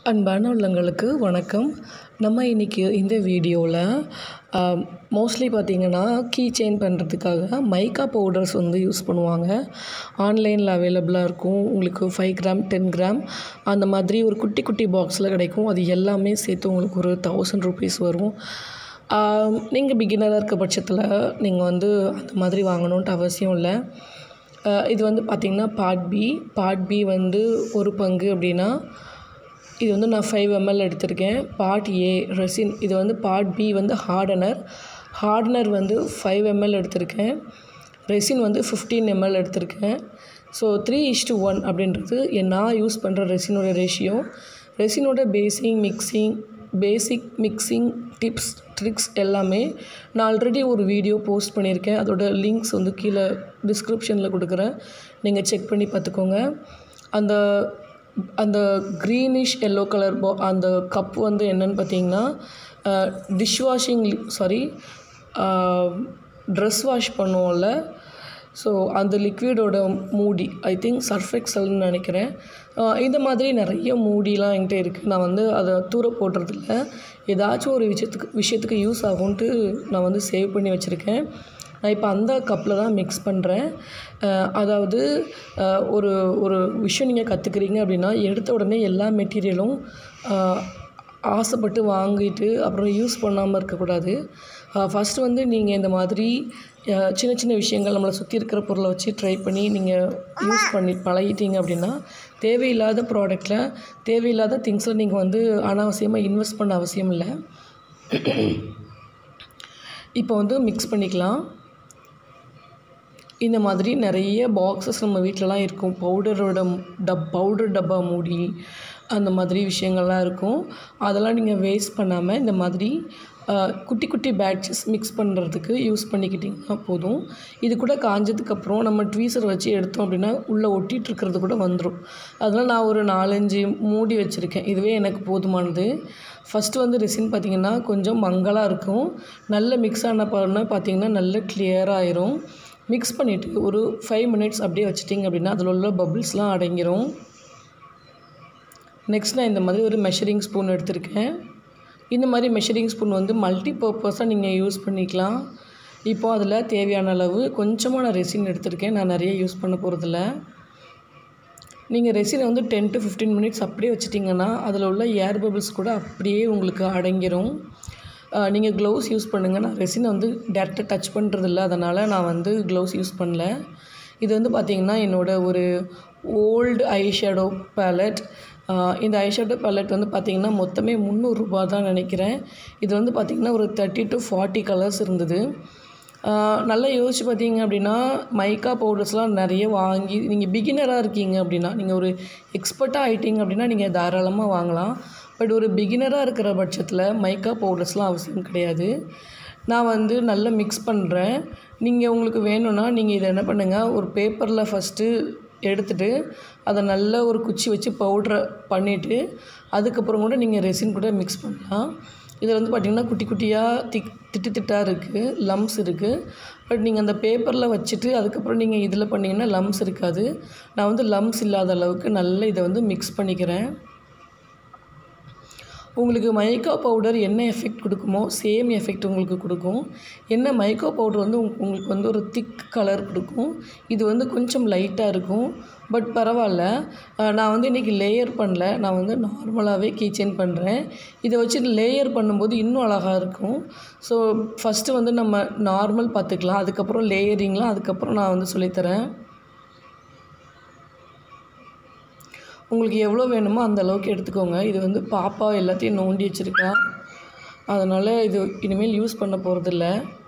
அன்பான உள்ளங்களுக்கு வணக்கம் நம்ம இன்றைக்கி இந்த வீடியோவில் மோஸ்ட்லி பார்த்திங்கன்னா கீ செயின் பண்ணுறதுக்காக மைக்கா பவுடர்ஸ் வந்து யூஸ் பண்ணுவாங்க ஆன்லைனில் அவைலபிளாக இருக்கும் உங்களுக்கு ஃபைவ் கிராம் டென் கிராம் அந்த மாதிரி ஒரு குட்டி குட்டி பாக்ஸில் கிடைக்கும் அது எல்லாமே சேர்த்து உங்களுக்கு ஒரு தௌசண்ட் ருபீஸ் வரும் நீங்கள் பிகினராக இருக்க பட்சத்தில் நீங்கள் வந்து அந்த மாதிரி வாங்கணுன்ட்டு அவசியம் இல்லை ஆஹ் இது வந்து பார்த்திங்கன்னா பார்ட் பி பார்ட் பி வந்து ஒரு பங்கு அப்படின்னா இது வந்து நான் ஃபைவ் எம்எல் எடுத்திருக்கேன் பார்ட் ஏ ரெசின் இது வந்து பார்ட் பி வந்து ஹார்டனர் ஹார்டனர் வந்து ஃபைவ் எம்எல் எடுத்திருக்கேன் ரெசின் வந்து ஃபிஃப்டீன் எம்எல் எடுத்திருக்கேன் ஸோ த்ரீ இஷ்டு ஒன் அப்படின்றது என் நான் யூஸ் பண்ணுற ரெசினோட ரேஷியோ ரெசினோட basing mixing basic mixing tips tricks எல்லாமே நான் ஆல்ரெடி ஒரு வீடியோ போஸ்ட் பண்ணியிருக்கேன் அதோட லிங்க்ஸ் வந்து கீழே டிஸ்கிரிப்ஷனில் கொடுக்குறேன் நீங்கள் செக் பண்ணி பார்த்துக்கோங்க அந்த அந்த க்ரீனிஷ் எல்லோ கலர் பா அந்த கப் வந்து என்னன்னு பார்த்தீங்கன்னா dish washing sorry dress wash பண்ணுவோம்ல ஸோ அந்த லிக்விடோட மூடி ஐ திங்க் சர்ஃபெக்சல்னு நினைக்கிறேன் ஆஹ் இந்த மாதிரி நிறைய மூடிலாம் என்கிட்ட இருக்குது நான் வந்து அதை தூர போடுறதில்ல ஏதாச்சும் ஒரு விஷயத்துக்கு விஷயத்துக்கு யூஸ் ஆகும்ன்ட்டு நான் வந்து சேவ் பண்ணி வச்சுருக்கேன் நான் இப்போ அந்த கப்பில் தான் மிக்ஸ் பண்ணுறேன் அதாவது ஆஹ் ஒரு ஒரு விஷயம் நீங்கள் கற்றுக்குறீங்க அப்படின்னா எடுத்த உடனே எல்லா மெட்டீரியலும் ஆசைப்பட்டு வாங்கிட்டு அப்புறம் யூஸ் பண்ணாமல் இருக்கக்கூடாது ஃபஸ்ட்டு வந்து நீங்கள் இந்த மாதிரி அஹ், சின்ன சின்ன விஷயங்கள் நம்மளை சுற்றி இருக்கிற பொருளை வச்சு ட்ரை பண்ணி நீங்கள் யூஸ் பண்ணி பழகிட்டீங்க அப்படின்னா தேவையில்லாத ப்ராடக்டில் தேவையில்லாத திங்ஸில் நீங்கள் வந்து அனாவசியமாக இன்வெஸ்ட் பண்ண அவசியம் இல்லை இப்போ வந்து மிக்ஸ் பண்ணிக்கலாம் இந்த மாதிரி நிறைய பாக்ஸஸ் நம்ம வீட்டிலலாம் இருக்கும் பவுடரோட டப் பவுடர் டப்பா மூடி அந்த மாதிரி விஷயங்கள்லாம் இருக்கும் அதெல்லாம் நீங்கள் வேஸ்ட் பண்ணாமல் இந்த மாதிரி ஆஹ், குட்டி குட்டி பேட்சஸ் மிக்ஸ் பண்ணுறதுக்கு யூஸ் பண்ணிக்கிட்டிங்கன்னா போதும் இது கூட காஞ்சதுக்கப்புறம் நம்ம ட்வீசர் வச்சு எடுத்தோம் அப்படின்னா உள்ளே ஒட்டிகிட்டு இருக்கிறது கூட வந்துடும் அதனால் நான் ஒரு நாலஞ்சு மூடி வச்சுருக்கேன் இதுவே எனக்கு போதுமானது ஃபஸ்ட்டு வந்து ரெசின் பார்த்திங்கன்னா கொஞ்சம் மங்கலாக இருக்கும் நல்ல மிக்ஸ் ஆன பண்ண பார்த்திங்கன்னா நல்ல கிளியராக ஆயிரும் மிக்ஸ் பண்ணிவிட்டு ஒரு ஃபைவ் மினிட்ஸ் அப்படியே வச்சிட்டிங்க அப்படின்னா அதில் உள்ள பபிள்ஸ்லாம் அடங்கிரும் நெக்ஸ்ட் நான் இந்த மாதிரி ஒரு மெஷரிங் ஸ்பூன் எடுத்திருக்கேன் இந்த மாதிரி மெஷரிங் ஸ்பூன் வந்து மல்டி பர்பஸாக நீங்கள் யூஸ் பண்ணிக்கலாம் இப்போ அதில் தேவையான அளவு கொஞ்சமாக நான் ரெசின் எடுத்திருக்கேன் நான் நிறைய யூஸ் பண்ண போகிறதில்ல நீங்கள் ரெசினை வந்து டென் டு ஃபிஃப்டீன் மினிட்ஸ் அப்படியே வச்சிட்டிங்கன்னா அதில் உள்ள ஏர் பபிள்ஸ் கூட அப்படியே உங்களுக்கு அடங்கிரும் நீங்கள் க்ளவுஸ் யூஸ் பண்ணுங்கள் நான் ரெசினை வந்து டேரெக்டாக டச் பண்ணுறதில்ல அதனால் நான் வந்து க்ளவுஸ் யூஸ் பண்ணல இது வந்து பார்த்திங்கன்னா என்னோட ஒரு ஓல்டு ஐஷேடோ பேலட் இந்த ஐஷேடோ பேலட் வந்து பார்த்திங்கன்னா மொத்தமே முந்நூறுரூபா தான் நினைக்கிறேன் இது வந்து பார்த்திங்கன்னா ஒரு தேர்ட்டி டு ஃபார்ட்டி கலர்ஸ் இருந்தது ஆஹ் நல்லா யோசிச்சு பார்த்தீங்க அப்படின்னா மைக்கா பவுடர்ஸ்லாம் நிறைய வாங்கி நீங்கள் பிகினராக இருக்கீங்க அப்படின்னா நீங்கள் ஒரு எக்ஸ்பர்ட்டாக ஆகிட்டீங்க அப்படின்னா நீங்கள் தாராளமாக வாங்கலாம் பட் ஒரு பிகினராக இருக்கிற பட்சத்தில் மைக்கா பவுடர்ஸ்லாம் அவசியம் கிடையாது நான் வந்து நல்லா மிக்ஸ் பண்ணுறேன் நீங்கள் உங்களுக்கு வேணும்னா நீங்கள் இதை என்ன பண்ணுங்கள் ஒரு பேப்பரில் ஃபஸ்ட்டு எடுத்துட்டு அதை நல்ல ஒரு குச்சி வச்சு பவுட்ரை பண்ணிவிட்டு அதுக்கப்புறம் கூட நீங்கள் ரெசின் கூட மிக்ஸ் பண்ணலாம் இதில் வந்து பார்த்திங்கன்னா குட்டி குட்டியாக திக் திட்டு திட்டாக இருக்குது லம்ஸ் இருக்குது பட் நீங்கள் அந்த பேப்பரில் வச்சுட்டு அதுக்கப்புறம் நீங்கள் இதில் பண்ணிங்கன்னா லம்ஸ் இருக்காது நான் வந்து லம்ஸ் இல்லாத அளவுக்கு நல்லா இதை வந்து மிக்ஸ் பண்ணிக்கிறேன் உங்களுக்கு மைக்கா பவுடர் என்ன எஃபெக்ட் கொடுக்குமோ சேம் எஃபெக்ட் உங்களுக்கு கொடுக்கும் என்ன மைக்கா பவுடர் வந்து உங்க- உங்களுக்கு வந்து ஒரு திக் கலர் கொடுக்கும் இது வந்து கொஞ்சம் லைட்டாக இருக்கும் பட் பரவாயில்ல அஹ் நான் வந்து இன்றைக்கி லேயர் பண்ணல நான் வந்து நார்மலாகவே கீச்செயின் பண்ணுறேன் இதை வச்சு லேயர் பண்ணும்போது இன்னும் அழகாக இருக்கும் ஸோ ஃபஸ்ட்டு வந்து நம்ம நார்மல் பார்த்துக்கலாம் அதுக்கப்புறம் லேயரிங்லாம் அதுக்கப்புறம் நான் வந்து சொல்லித்தரேன் உங்களுக்கு எவ்வளோ வேணுமோ அந்த அளவுக்கு எடுத்துக்கோங்க இது வந்து பாப்பா எல்லாத்தையும் நோண்டி வச்சுருக்கா அதனால் இது இனிமேல் யூஸ் பண்ண போகிறதில்ல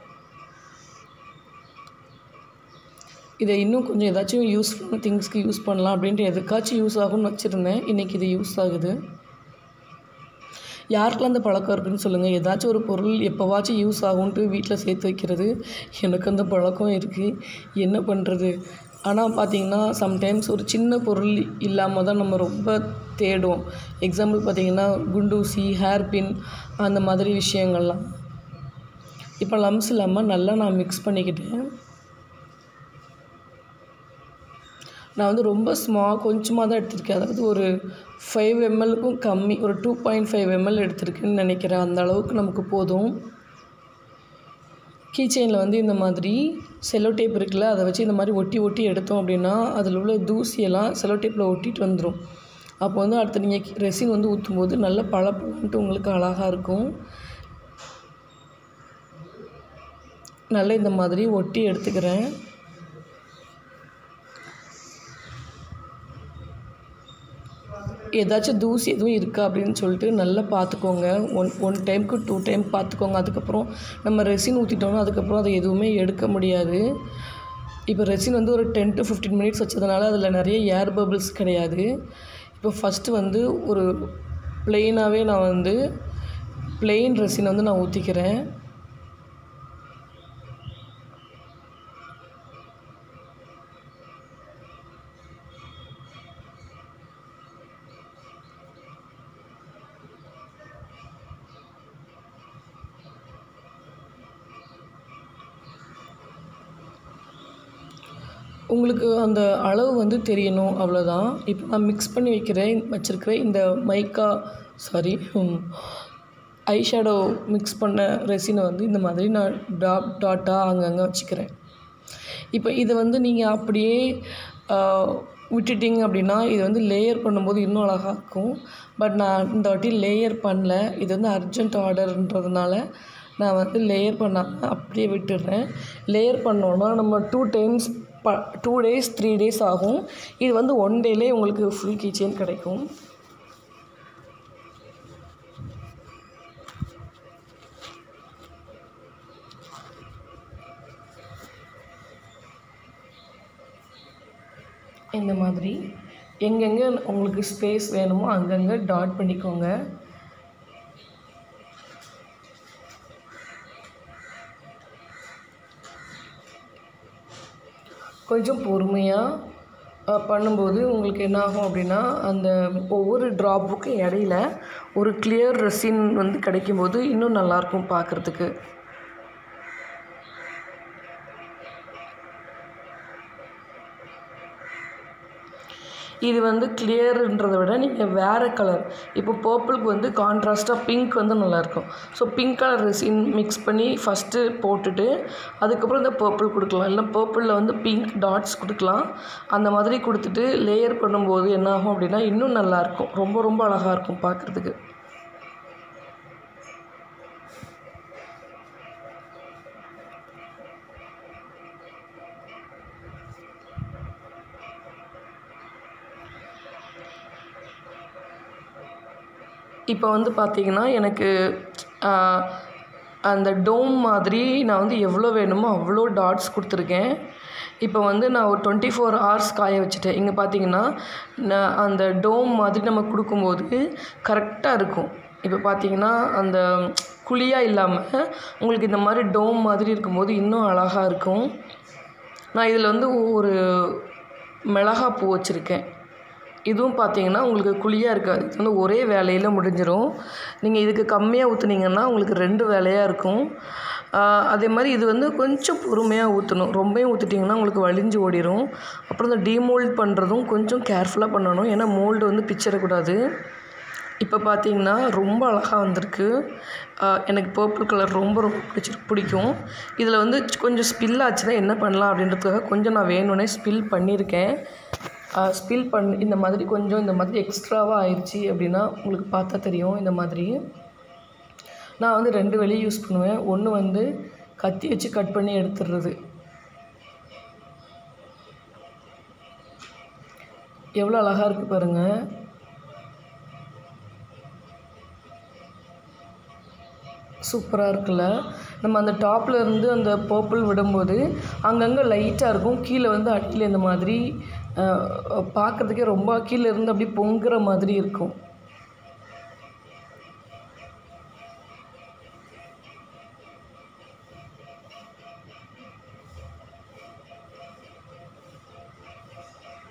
இதை இன்னும் கொஞ்சம் ஏதாச்சும் யூஸ்ஃபுல்லான திங்ஸ்க்கு யூஸ் பண்ணலாம் அப்படின்ட்டு எதுக்காச்சும் யூஸ் ஆகும்னு வச்சுருந்தேன் இன்றைக்கி இது யூஸ் ஆகுது யாருக்கெல்லாம் அந்த பழக்கம் இருக்குன்னு சொல்லுங்கள் ஏதாச்சும் ஒரு பொருள் எப்போவாச்சும் யூஸ் ஆகும்ன்ட்டு வீட்டில் சேர்த்து வைக்கிறது எனக்கு அந்த பழக்கம் இருக்குது என்ன பண்ணுறது ஆனால் பார்த்தீங்கன்னா சம்டைம்ஸ் ஒரு சின்ன பொருள் இல்லாமல் தான் நம்ம ரொம்ப தேடுவோம் எக்ஸாம்பிள் பார்த்தீங்கன்னா குண்டூசி ஹேர் பின் அந்த மாதிரி விஷயங்கள்லாம் இப்போ லம்ஸ் இல்லாமல் நல்லா நான் மிக்ஸ் பண்ணிக்கிட்டேன் நான் வந்து ரொம்ப ஸ்மா கொஞ்சமாக தான் எடுத்திருக்கேன் அதாவது ஒரு ஃபைவ் எம்எல்க்கும் கம்மி ஒரு டூ பாயிண்ட் ஃபைவ் எம்எல் எடுத்திருக்குன்னு நினைக்கிறேன் அந்த அளவுக்கு நமக்கு போதும் கீ செயினில் வந்து இந்த மாதிரி செல்லோ டேப் இருக்குல்ல அதை வச்சு இந்த மாதிரி ஒட்டி ஒட்டி எடுத்தோம் அப்படின்னா அதில் உள்ள தூசியெல்லாம் செல்லோ டேப்பில் ஒட்டிட்டு வந்துடும் அப்போ வந்து அடுத்து நீங்கள் ரெசின் வந்து ஊற்றும் போது நல்ல பளபளன்ட்டு உங்களுக்கு அழகாக இருக்கும் நல்லா இந்த மாதிரி ஒட்டி எடுத்துக்கிறேன் ஏதாச்சும் தூசி எதுவும் இருக்கா அப்படின்னு சொல்லிட்டு நல்லா பார்த்துக்கோங்க ஒன் ஒன் டைமுக்கு டூ டைம் பார்த்துக்கோங்க அதுக்கப்புறம் நம்ம ரெசின் ஊற்றிட்டோம்னா அதுக்கப்புறம் அதை எதுவுமே எடுக்க முடியாது இப்போ ரெசின் வந்து ஒரு டென் டு ஃபிஃப்டீன் மினிட்ஸ் வச்சதுனால அதில் நிறைய ஏர் பபிள்ஸ் கிடையாது இப்போ ஃபஸ்ட்டு வந்து ஒரு ப்ளெயினாகவே நான் வந்து ப்ளெயின் ரெசினை வந்து நான் ஊற்றிக்கிறேன் உங்களுக்கு அந்த அளவு வந்து தெரியணும் அவ்வளோதான் இப்போ நான் மிக்ஸ் பண்ணி வைக்கிறேன் வச்சுருக்கிறேன் இந்த மைக்கா சாரி ஐஷேடோ மிக்ஸ் பண்ண ரெசினை வந்து இந்த மாதிரி நான் டாட் டாட்டாக அங்கங்கே வச்சுக்கிறேன் இப்போ இதை வந்து நீங்கள் அப்படியே விட்டுட்டிங்க அப்படின்னா இது வந்து லேயர் பண்ணும்போது இன்னும் அழகாக இருக்கும் பட் நான் இந்த வாட்டி லேயர் பண்ணல இது வந்து அர்ஜென்ட் ஆர்டர்ன்றதுனால நான் வந்து லேயர் பண்ணாமல் அப்படியே விட்டுடுறேன் லேயர் பண்ணோன்னா நம்ம டூ டைம்ஸ் ப டூ டேஸ் த்ரீ டேஸ் ஆகும் இது வந்து ஒன் டேலே உங்களுக்கு ஃபுல் கிச்சன் கிடைக்கும் இந்த மாதிரி எங்கெங்கே உங்களுக்கு ஸ்பேஸ் வேணுமோ அங்கங்கே டாட் பண்ணிக்கோங்க கொஞ்சம் பொறுமையாக பண்ணும்போது உங்களுக்கு என்ன ஆகும் அப்படின்னா அந்த ஒவ்வொரு ட்ராப்புக்கும் இடையில ஒரு கிளியர் ரெசின் வந்து கிடைக்கும்போது இன்னும் நல்லாயிருக்கும் பார்க்குறதுக்கு இது வந்து கிளியர்ன்றதை விட நீங்கள் வேறு கலர் இப்போ பர்பிளுக்கு வந்து கான்ட்ராஸ்ட்டாக பிங்க் வந்து நல்லாயிருக்கும் so pink colour resin mix பண்ணி ஃபஸ்ட்டு போட்டுட்டு அதுக்கப்புறம் இந்த பர்பிள் கொடுக்கலாம் இல்லை பர்பிளில் வந்து பிங்க் டாட்ஸ் கொடுக்கலாம் அந்த மாதிரி கொடுத்துட்டு லேயர் பண்ணும்போது என்ன ஆகும் அப்படின்னா இன்னும் நல்லாயிருக்கும் ரொம்ப ரொம்ப அழகாக இருக்கும் பார்க்குறதுக்கு இப்போ வந்து பார்த்திங்கன்னா எனக்கு ஆஹ், அந்த டோம் மாதிரி நான் வந்து எவ்வளோ வேணுமோ அவ்வளோ டாட்ஸ் கொடுத்துருக்கேன் இப்போ வந்து நான் ஒரு டுவெண்ட்டி ஃபோர் ஹவர்ஸ் காய வச்சுட்டேன் இங்கே பார்த்தீங்கன்னா நான் அந்த டோம் மாதிரி நம்ம கொடுக்கும்போது கரெக்டாக இருக்கும் இப்போ பார்த்தீங்கன்னா அந்த குழியாக இல்லாமல் உங்களுக்கு இந்த மாதிரி டோம் மாதிரி இருக்கும்போது இன்னும் அழகாக இருக்கும் நான் இதில் வந்து ஒரு மிளகா பூ வச்சுருக்கேன் இதுவும் பார்த்தீங்கன்னா உங்களுக்கு குழியாக இருக்காது இது வந்து ஒரே வேலையில் முடிஞ்சிடும் நீங்கள் இதுக்கு கம்மியாக ஊற்றுனீங்கன்னா உங்களுக்கு ரெண்டு வேலையாக இருக்கும் ஆஹ் அதே மாதிரி இது வந்து கொஞ்சம் பொறுமையாக ஊற்றணும் ரொம்பவும் ஊற்றிட்டிங்கன்னா உங்களுக்கு வலிஞ்சு ஓடிடும் அப்புறம் இந்த டீமோல்ட் பண்ணுறதும் கொஞ்சம் கேர்ஃபுல்லாக பண்ணணும் ஏன்னா மோல்டு வந்து பிச்சிடக்கூடாது இப்போ பார்த்தீங்கன்னா ரொம்ப அழகாக வந்திருக்கு ஆஹ் எனக்கு பர்பிள் கலர் ரொம்ப ரொம்ப பிடிச்சி பிடிக்கும் இதில் வந்து கொஞ்சம் ஸ்பில் ஆச்சுன்னா என்ன பண்ணலாம் அப்படின்றதுக்காக கொஞ்சம் நான் வேணும்னே ஸ்பில் பண்ணியிருக்கேன் ஸ்பில் பண்ணி இந்த மாதிரி கொஞ்சம் இந்த மாதிரி எக்ஸ்ட்ராவாக ஆயிடுச்சு அப்படின்னா உங்களுக்கு பார்த்தா தெரியும் இந்த மாதிரி நான் வந்து ரெண்டு வெளியே யூஸ் பண்ணுவேன் ஒன்று வந்து கத்தி வச்சு கட் பண்ணி எடுத்துடுறது எவ்வளோ அழகாக இருக்குது பாருங்கள் சூப்பராக இருக்குல்ல நம்ம அந்த டாப்பில் இருந்து அந்த பர்பிள் விடும்போது அங்கங்கே லைட்டாக இருக்கும் கீழே வந்து அடியில் இந்த மாதிரி பார்க்குறதுக்கே ரொம்ப கீழே இருந்து அப்படியே பொங்குற மாதிரி இருக்கும்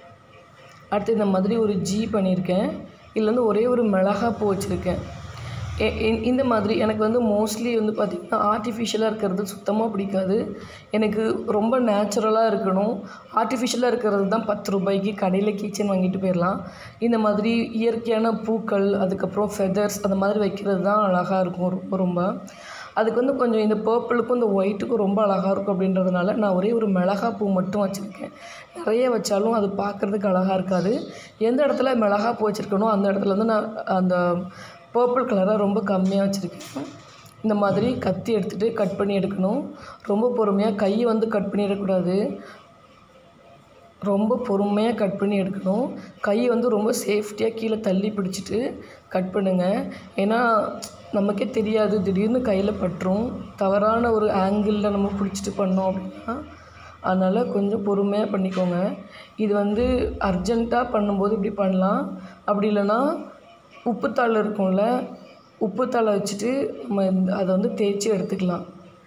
அடுத்து இந்த மாதிரி ஒரு ஜி பண்ணியிருக்கேன் இதில் வந்து ஒரே ஒரு மிளகா பூ வச்சுருக்கேன் எ- இ- இந்த மாதிரி எனக்கு வந்து மோஸ்ட்லி வந்து பார்த்திங்கன்னா ஆர்டிஃபிஷியலாக இருக்கிறது சுத்தமாக பிடிக்காது எனக்கு ரொம்ப நேச்சுரலாக இருக்கணும் ஆர்டிஃபிஷியலாக இருக்கிறது தான் பத்து ரூபாய்க்கு கடையில் கிச்சன் வாங்கிட்டு போயிடலாம் இந்த மாதிரி இயற்கையான பூக்கள் அதுக்கப்புறம் ஃபெதர்ஸ் அந்த மாதிரி வைக்கிறது தான் அழகாக இருக்கும் ரொம்ப ரொம்ப அதுக்கு வந்து கொஞ்சம் இந்த பர்பிளுக்கும் இந்த ஒயிட்டுக்கும் ரொம்ப அழகாக இருக்கும் அப்படின்றதுனால நான் ஒரே ஒரு மிளகா பூ மட்டும் வச்சுருக்கேன் நிறைய வச்சாலும் அது பார்க்குறதுக்கு அழகாக இருக்காது எந்த இடத்துல மிளகா பூ வச்சுருக்கனோ அந்த இடத்துல வந்து நான் அந்த பர்பிள் கலரை ரொம்ப கம்மியாக வச்சுருக்கேன் இந்த மாதிரி கத்தி எடுத்துகிட்டு கட் பண்ணி எடுக்கணும் ரொம்ப பொறுமையாக கையை வந்து கட் பண்ணிடக்கூடாது ரொம்ப பொறுமையாக கட் பண்ணி எடுக்கணும் கையை வந்து ரொம்ப சேஃப்டியாக கீழே தள்ளி பிடிச்சிட்டு கட் பண்ணுங்கள் ஏன்னா நமக்கே தெரியாது திடீர்னு கையில் பட்டுரும் தவறான ஒரு ஆங்கிளில் நம்ம பிடிச்சிட்டு பண்ணோம் அப்படின்னா அதனால் கொஞ்சம் பொறுமையாக பண்ணிக்கோங்க இது வந்து அர்ஜெண்ட்டாக பண்ணும்போது இப்படி பண்ணலாம் அப்படி இல்லைன்னா உப்புத்தாள் இருக்கும்ல உப்புத்தாளை வச்சுட்டு நம்ம இந்த- அதை வந்து தேய்ச்சி எடுத்துக்கலாம்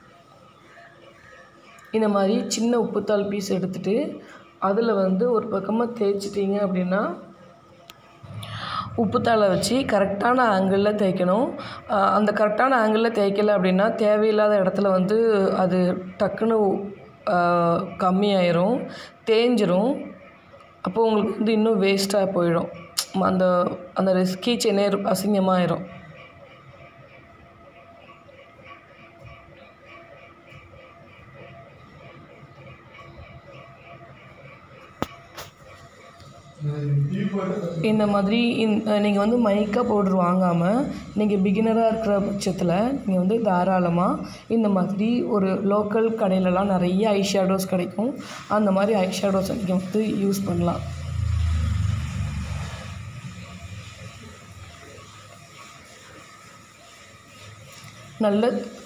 இந்த மாதிரி சின்ன உப்புத்தாள் பீஸ் எடுத்துட்டு அதில் வந்து ஒரு பக்கமாக தேய்ச்சிட்டிங்க அப்படின்னா உப்புத்தாளை வச்சு கரெக்டான ஆங்கிளில் தேய்க்கணும் ஆஹ் அந்த கரெக்டான ஆங்கிளில் தேய்க்கல அப்படின்னா தேவையில்லாத இடத்துல வந்து அது டக்குன்னு ஆஹ் கம்மியாயிரும் தேஞ்சிரும் அப்போ உங்களுக்கு வந்து இன்னும் வேஸ்ட்டாக போயிடும் அந்த அந்த ரெஸ்கி செயினே அசிங்கமாயிரும் இந்த மாதிரி நீங்கள் வந்து மைக்கா பவுடர் வாங்காமல் நீங்கள் பிகினராக இருக்கிற பட்சத்தில் நீங்கள் வந்து தாராளமாக இந்த மாதிரி ஒரு லோக்கல் கடையிலலாம் நிறைய ஐ ஷேடோஸ் கிடைக்கும் அந்த மாதிரி ஐ ஷேடோஸை நீங்கள் வந்து யூஸ் பண்ணலாம் நல்ல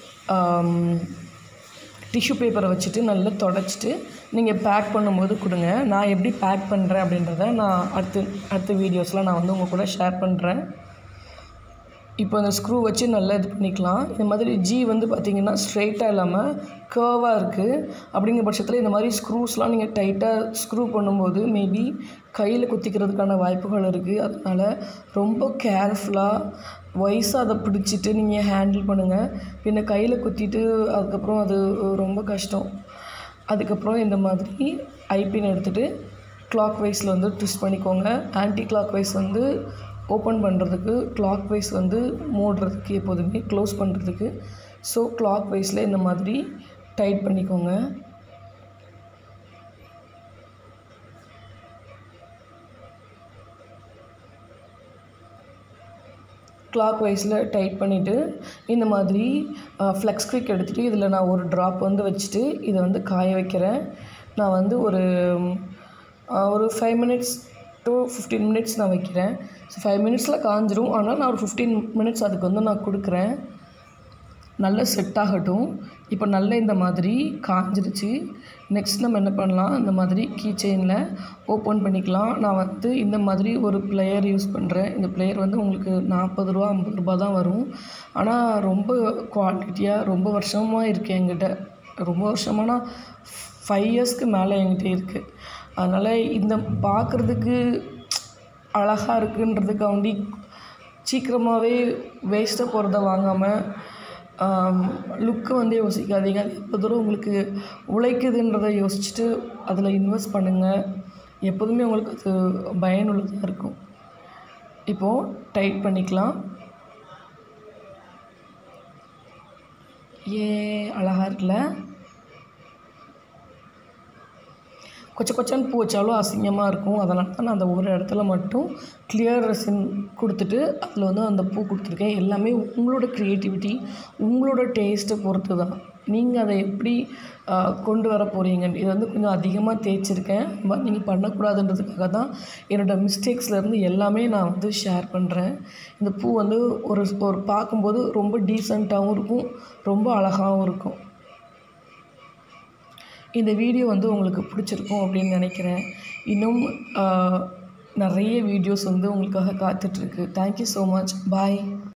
டிஷ்யூ பேப்பரை வச்சுட்டு நல்லா தொடச்சிட்டு நீங்கள் பேக் பண்ணும்போது கொடுங்க நான் எப்படி பேக் பண்ணுறேன் அப்படின்றத நான் அடுத்து அடுத்த வீடியோஸில் நான் வந்து உங்கள் கூட ஷேர் பண்ணுறேன் இப்போ இந்த ஸ்க்ரூ வச்சு நல்லா இது பண்ணிக்கலாம் இந்த மாதிரி ஜி வந்து பார்த்திங்கன்னா ஸ்ட்ரெயிட்டாக இல்லாமல் கேர்வாக இருக்குது அப்படிங்கிற பட்சத்தில் இந்த மாதிரி ஸ்க்ரூஸ்லாம் நீங்கள் டைட்டாக ஸ்க்ரூ பண்ணும்போது மேபி கையில் குத்திக்கிறதுக்கான வாய்ப்புகள் இருக்குது அதனால் ரொம்ப கேர்ஃபுல்லாக வயசாக அதை பிடிச்சிட்டு நீங்கள் ஹேண்டில் பண்ணுங்கள் பின்ன கையில் குத்திட்டு அதுக்கப்புறம் அது ரொம்ப கஷ்டம் அதுக்கப்புறம் இந்த மாதிரி ஐபின் எடுத்துகிட்டு கிளாக் வைஸில் வந்து ட்விஸ்ட் பண்ணிக்கோங்க ஆன்டி கிளாக் வைஸ் வந்து ஓப்பன் பண்ணுறதுக்கு கிளாக் வைஸ் வந்து மூடுறதுக்கு எப்போதுமே க்ளோஸ் பண்ணுறதுக்கு ஸோ கிளாக் வைஸில் இந்த மாதிரி டைட் பண்ணிக்கோங்க கிளாக் வைஸில் டைட் பண்ணிவிட்டு இந்த மாதிரி ஃப்ளெக்ஸ் குவிக் எடுத்துகிட்டு இதில் நான் ஒரு ட்ராப் வந்து வச்சுட்டு இதை வந்து காய வைக்கிறேன் நான் வந்து ஒரு ஆஹ், ஒரு five minutes to fifteen minutes நான் வைக்கிறேன் ஸோ ஃபைவ் மினிட்ஸில் காஞ்சிரும் ஆனால் நான் ஒரு ஃபிஃப்டீன் மினிட்ஸ் அதுக்கு வந்து நான் கொடுக்குறேன் நல்லா செட் ஆகட்டும் இப்போ நல்ல இந்த மாதிரி காஞ்சிருச்சு நெக்ஸ்ட் நம்ம என்ன பண்ணலாம் இந்த மாதிரி கீ செயினில் ஓப்பன் பண்ணிக்கலாம் நான் வந்து இந்த மாதிரி ஒரு பிளேயர் யூஸ் பண்ணுறேன் இந்த பிளேயர் வந்து உங்களுக்கு நாற்பது ரூபா ஐம்பது ரூபா தான் வரும் ஆனால் ரொம்ப குவாலிட்டியாக ரொம்ப வருஷமாக இருக்குது என்கிட்ட ரொம்ப வருஷமானா ஃபைவ் இயர்ஸ்க்கு மேலே என்கிட்ட இருக்குது அதனால் இந்த பார்க்குறதுக்கு அழகாக இருக்குன்றதுக்காண்டி சீக்கிரமாகவே வேஸ்ட்டாக போகிறத வாங்காமல் லுக்கு வந்து யோசிக்காதீங்க அது எப்போ தூரம் உங்களுக்கு உழைக்குதுன்றதை யோசிச்சுட்டு அதில் இன்வெஸ்ட் பண்ணுங்கள் எப்போதுமே உங்களுக்கு அது பயனுள்ளதாக இருக்கும் இப்போது டைட் பண்ணிக்கலாம் ஏ அழகாக இருக்குல்ல கொச்ச கொச்சன்னு பூ வச்சாலும் அசிங்கமாக இருக்கும் அதனால தான் நான் அந்த ஒரு இடத்துல மட்டும் கிளியர் ரெசின் கொடுத்துட்டு அதில் வந்து அந்த பூ கொடுத்துருக்கேன் எல்லாமே உங்களோட க்ரியேட்டிவிட்டி உங்களோட டேஸ்ட்டை பொறுத்து தான் நீங்கள் அதை எப்படி ஆஹ், கொண்டு வர போகிறீங்க இது வந்து கொஞ்சம் அதிகமாக தேய்ச்சிருக்கேன் நீங்கள் பண்ணக்கூடாதுன்றதுக்காக தான் என்னோடய மிஸ்டேக்ஸ்லேருந்து எல்லாமே நான் வந்து ஷேர் பண்ணுறேன் இந்த பூ வந்து ஒரு ஒரு பார்க்கும்போது ரொம்ப டீசெண்டாகவும் இருக்கும் ரொம்ப அழகாகவும் இருக்கும் இந்த வீடியோ வந்து உங்களுக்கு பிடிச்சிருக்கும் அப்படின்னு நினைக்கிறேன் இன்னும் ஆஹ், நிறைய வீடியோஸ் வந்து உங்களுக்காக காத்துட்ருக்கு தேங்க்யூ ஸோ மச் பாய்